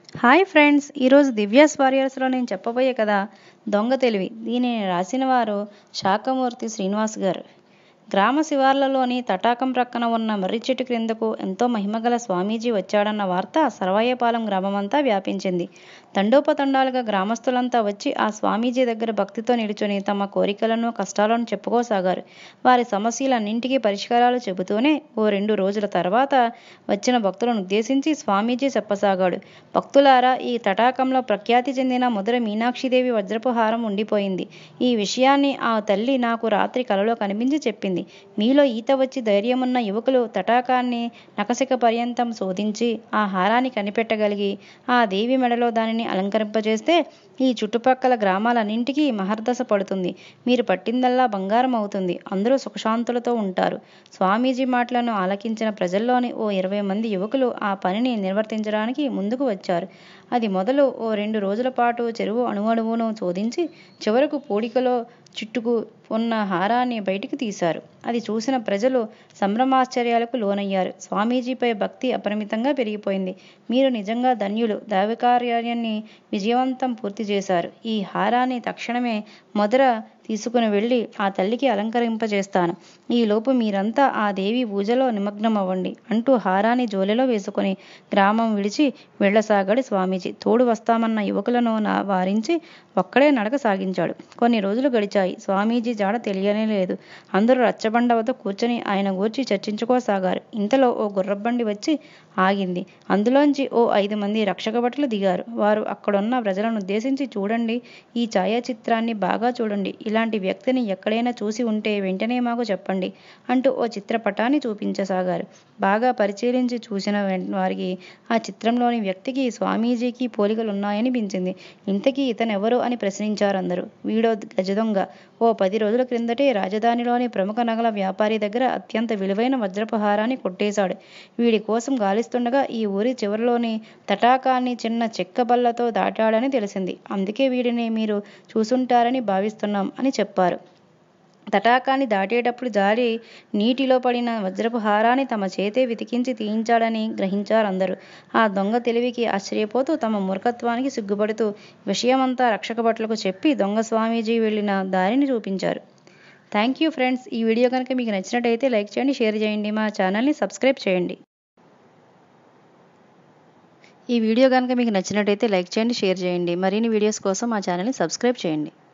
hi friends ఈరోజు దివ్యాస్ వారియర్స్లో నేను చెప్పబోయే కదా దొంగ తెలివి దీనిని రాసిన వారు శాఖమూర్తి శ్రీనివాస్ గారు గ్రామ శివార్లలోని తటాకం ప్రక్కన ఉన్న మర్రి చెట్టు క్రిందకు ఎంతో మహిమగల స్వామీజీ వచ్చాడన్న వార్త సర్వాయపాలెం గ్రామమంతా వ్యాపించింది తండోపతండాలుగా గ్రామస్తులంతా వచ్చి ఆ స్వామీజీ దగ్గర భక్తితో నిలుచుని తమ కోరికలను కష్టాలను చెప్పుకోసాగారు వారి సమస్యలన్నింటికీ పరిష్కారాలు చెబుతూనే ఓ రెండు రోజుల తర్వాత వచ్చిన భక్తులను ఉద్దేశించి స్వామీజీ చెప్పసాగాడు భక్తులారా ఈ తటాకంలో ప్రఖ్యాతి చెందిన మొదల మీనాక్షిదేవి వజ్రపు హారం ఉండిపోయింది ఈ విషయాన్ని ఆ తల్లి నాకు రాత్రి కలలో కనిపించి చెప్పింది మీలో ఈత వచ్చి ధైర్యమున్న యువకులు తటాకాన్ని నకసిక పర్యంతం శోధించి ఆ హారాన్ని కనిపెట్టగలిగి ఆ దేవి మెడలో దానిని అలంకరింపజేస్తే ఈ చుట్టుపక్కల గ్రామాలన్నింటికీ మహర్దశ పడుతుంది మీరు పట్టిందల్లా బంగారం అవుతుంది అందరూ సుఖశాంతులతో ఉంటారు స్వామీజీ మాటలను ఆలకించిన ప్రజల్లోని ఓ ఇరవై మంది యువకులు ఆ పనిని నిర్వర్తించడానికి ముందుకు వచ్చారు అది మొదలు ఓ రెండు రోజుల పాటు చెరువు అణువణువును శోధించి చివరకు పూడికలో చుట్టుకు ఉన్న హారాన్ని బయటికి తీశారు అది చూసిన ప్రజలు సంభ్రమాశ్చర్యాలకు లోనయ్యారు స్వామీజీపై భక్తి అపరిమితంగా పెరిగిపోయింది మీరు నిజంగా ధన్యులు దైవకార్యాన్ని విజయవంతం పూర్తి చేశారు ఈ హారాన్ని తక్షణమే మొదట తీసుకుని వెళ్ళి ఆ తల్లికి అలంకరింపజేస్తాను ఈలోపు మీరంతా ఆ దేవి పూజలో నిమగ్నమవ్వండి అంటూ హారాన్ని జోలెలో వేసుకొని గ్రామం విడిచి వెళ్ళసాగాడు స్వామీజీ తోడు వస్తామన్న యువకులను నా వారించి ఒక్కడే నడక సాగించాడు కొన్ని రోజులు గడిచాయి స్వామీజీ జాడ తెలియనే లేదు అందరూ రచ్చబండ వద్ద కూర్చొని ఆయన గూర్చి చర్చించుకోసాగారు ఇంతలో ఓ గుర్రబండి వచ్చి ఆగింది అందులోంచి ఓ ఐదు మంది రక్షక భటులు దిగారు వారు అక్కడున్న ప్రజలను ఉద్దేశించి చూడండి ఈ ఛాయాచిత్రాన్ని బాగా చూడండి ఇలాంటి వ్యక్తిని ఎక్కడైనా చూసి ఉంటే వెంటనే మాకు చెప్పండి అంటూ ఓ చిత్రపటాన్ని చూపించసాగారు బాగా పరిశీలించి చూసిన వారికి ఆ చిత్రంలోని వ్యక్తికి స్వామీజీకి పోలికలున్నాయని పించింది ఇంతకీ ఇతనెవరు అని ప్రశ్నించారు అందరూ వీడో గజదొంగ ఓ పది రోజుల క్రిందటే రాజధానిలోని ప్రముఖ నగల వ్యాపారి దగ్గర అత్యంత విలువైన వజ్రపహారాన్ని కొట్టేశాడు వీడి కోసం గాలిస్తుండగా ఈ ఊరి చివరిలోని తటాకాన్ని చిన్న చెక్క బల్లతో దాటాడని తెలిసింది అందుకే వీడిని మీరు చూసుంటారని భావిస్తున్నాం అని చెప్పారు తటాకాన్ని దాటేటప్పుడు జారి నీటిలో పడిన వజ్రపు హారాన్ని తమ చేతే వెతికించి తీయించాడని గ్రహించారు అందరూ ఆ దొంగ తెలివికి ఆశ్చర్యపోతూ తమ మూర్ఖత్వానికి సిగ్గుపడుతూ విషయమంతా రక్షక భటులకు చెప్పి దొంగ స్వామీజీ వెళ్ళిన దారిని చూపించారు థ్యాంక్ యూ ఫ్రెండ్స్ ఈ వీడియో కనుక మీకు నచ్చినట్టయితే లైక్ చేయండి షేర్ చేయండి మా ఛానల్ని సబ్స్క్రైబ్ చేయండి ఈ వీడియో కనుక మీకు నచ్చినట్టయితే లైక్ చేయండి షేర్ చేయండి మరిన్ని వీడియోస్ కోసం మా ఛానల్ని సబ్స్క్రైబ్ చేయండి